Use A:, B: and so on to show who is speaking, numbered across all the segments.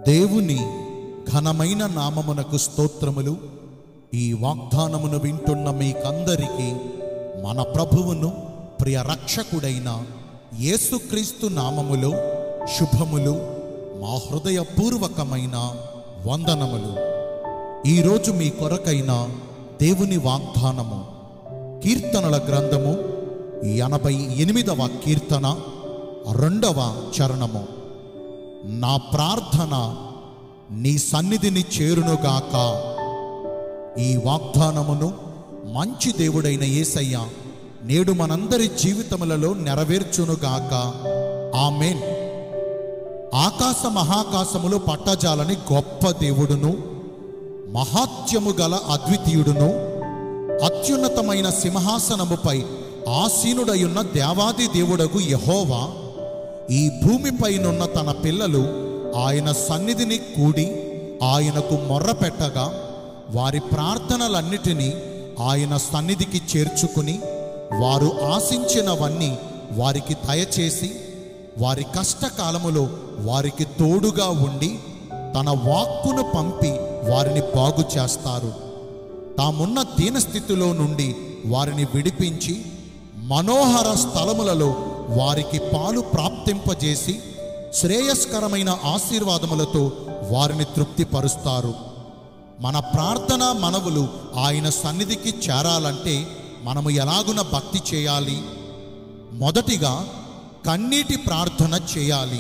A: దేవుని ఘనమైన నామమునకు స్తోత్రములు ఈ వాగ్దానమును వింటున్న మీకందరికీ మన ప్రభువును ప్రియ రక్షకుడైన యేసుక్రీస్తు నామములో శుభములు మా హృదయపూర్వకమైన వందనములు ఈరోజు మీ కొరకైన దేవుని వాగ్దానము కీర్తనల గ్రంథము ఎనభై ఎనిమిదవ కీర్తన రెండవ చరణము నా ప్రార్థన నీ సన్నిధిని చేరునుగాక ఈ వాగ్దానమును మంచి దేవుడైన యేసయ్య నేడు మనందరి జీవితములలో నెరవేర్చునుగాక ఆమెన్ ఆకాశ మహాకాశములు పట్టజాలని గొప్ప దేవుడును మహాత్యము గల అద్వితీయుడును అత్యున్నతమైన సింహాసనముపై ఆసీనుడయున్న దేవాది దేవుడగు యహోవా ఈ భూమిపైనున్న తన పిల్లలు ఆయన సన్నిధిని కూడి ఆయనకు మొర్రపెట్టగా వారి ప్రార్థనలన్నిటినీ ఆయన సన్నిధికి చేర్చుకుని వారు ఆశించినవన్నీ వారికి దయచేసి వారి కష్టకాలములో వారికి తోడుగా ఉండి తన వాక్కును పంపి వారిని బాగు చేస్తారు తామున్న దీనస్థితిలో నుండి వారిని విడిపించి మనోహర స్థలములలో వారికి పాలు ప్రాప్తింపజేసి శ్రేయస్కరమైన ఆశీర్వాదములతో వారిని తృప్తిపరుస్తారు మన ప్రార్థన మనవులు ఆయన సన్నిధికి చేరాలంటే మనము ఎలాగున భక్తి చేయాలి మొదటిగా కన్నీటి ప్రార్థన చేయాలి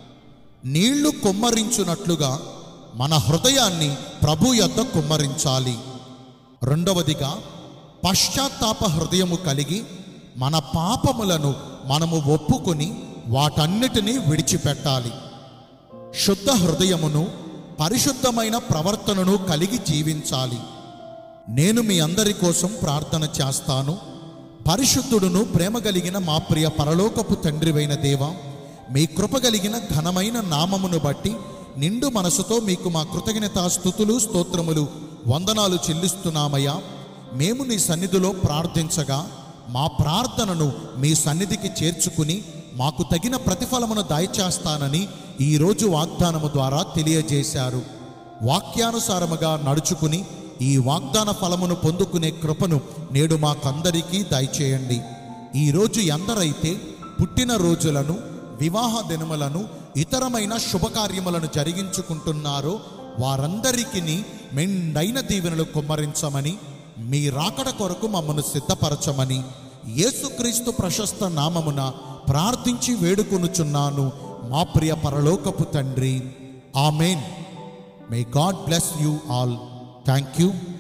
A: నీళ్లు కుమ్మరించున్నట్లుగా మన హృదయాన్ని ప్రభు యొద్ద కుమ్మరించాలి రెండవదిగా పశ్చాత్తాప హృదయము కలిగి మన పాపములను మనము ఒప్పుకొని వాటన్నిటినీ విడిచిపెట్టాలి శుద్ధ హృదయమును పరిశుద్ధమైన ప్రవర్తనను కలిగి జీవించాలి నేను మీ అందరి కోసం ప్రార్థన చేస్తాను పరిశుద్ధుడును ప్రేమ కలిగిన మా ప్రియ పరలోకపు తండ్రివైన దేవ మీ కృప కలిగిన ఘనమైన నామమును బట్టి నిండు మనసుతో మీకు మా కృతజ్ఞతా స్థుతులు స్తోత్రములు వందనాలు చెల్లిస్తున్నామయ్యా మేము నీ సన్నిధిలో ప్రార్థించగా మా ప్రార్థనను మీ సన్నిధికి చేర్చుకుని మాకు తగిన ప్రతిఫలమును దయచేస్తానని ఈరోజు వాగ్దానము ద్వారా తెలియజేశారు వాక్యానుసారముగా నడుచుకుని ఈ వాగ్దాన ఫలమును పొందుకునే కృపను నేడు మాకందరికీ దయచేయండి ఈరోజు ఎందరైతే పుట్టిన రోజులను వివాహ దినములను ఇతరమైన శుభకార్యములను జరిగించుకుంటున్నారో వారందరికీ మెండైన దీవెనలు కుమ్మరించమని మీ రాకడ కొరకు మమ్మను సిద్ధపరచమని యేసుక్రీస్తు ప్రశస్త నామమున ప్రార్థించి వేడుకొనుచున్నాను మా ప్రియ పరలోకపు తండ్రి amen may God bless you all thank you